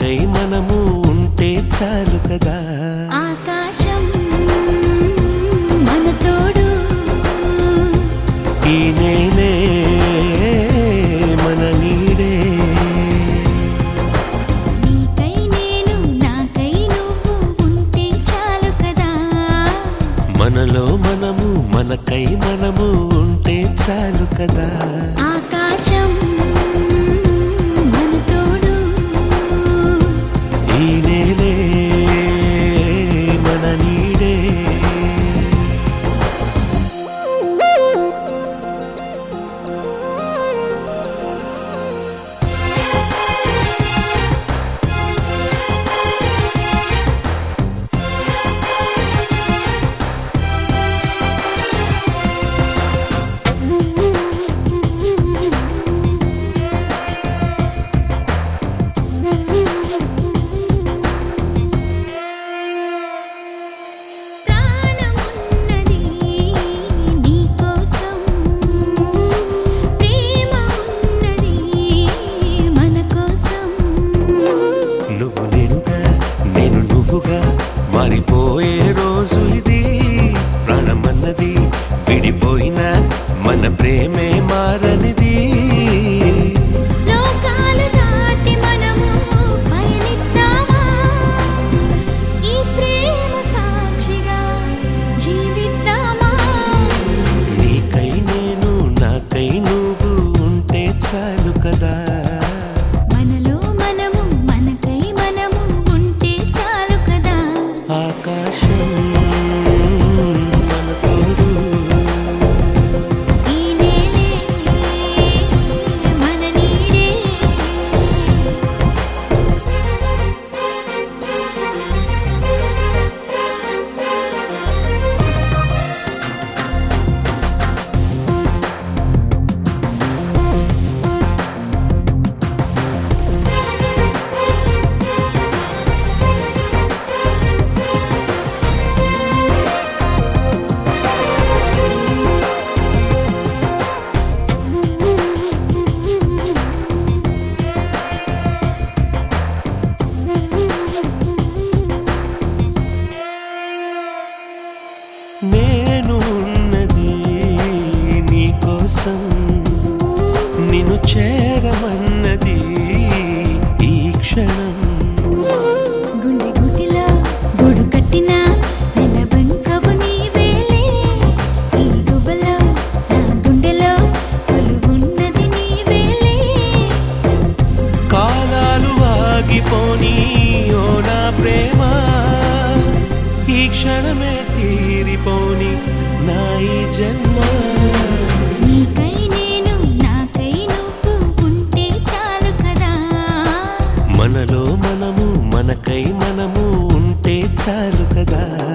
మనకై మనము ఉంటే చాలు కదా ఆకాశం మన తోడు ఈ నేలే మన నీడే నీకై నేను నాకై నువ్వు ఉంటే చాలు కదా మనలో మనము మనకై మనము ఉంటే చాలు కదా ఆకాశం మన తోడు ఈ నేలే మన నీడే ప్రాణమున్నది నీకోసం ప్రేమ ఉన్నది మన కోసం నువ్వు నేనుగా నేను నువ్వుగా మారిపోయే రోజు ఇది ప్రాణమన్నది విడిపోయిన మన ప్రేమే మారనిది లోకాలు దాటి మనము పయనిద్దామా ఈ ప్రేమ సాక్షిగా జీవిద్దామా నీకై నేను నాకై నువ్వు ఉంటే చాలు కదా మనలో మనము మనకై మనము ఉంటే చాలు కదా ఆకాశం మన తోడు ఈ నేలే మన నీడే నేను ఉన్నది నీకోసం నిన్ను చేరమన్నది ఈ క్షణం గుండె గుటిలో గూడు కట్టిన నెలబంకవు నీవేలే ఈ గువ్వలో నా గుండెలో కొలువున్నది నీవేలే కాలాలు ఆగిపోని ఓ నా ప్రేమ ఈ క్షణమే తీరిపోని నా ఈ జన్మ నీకై నేను నాకై నువ్వు ఉంటే చాలు కదా మనలో మనము మనకై మనము ఉంటే చాలు కదా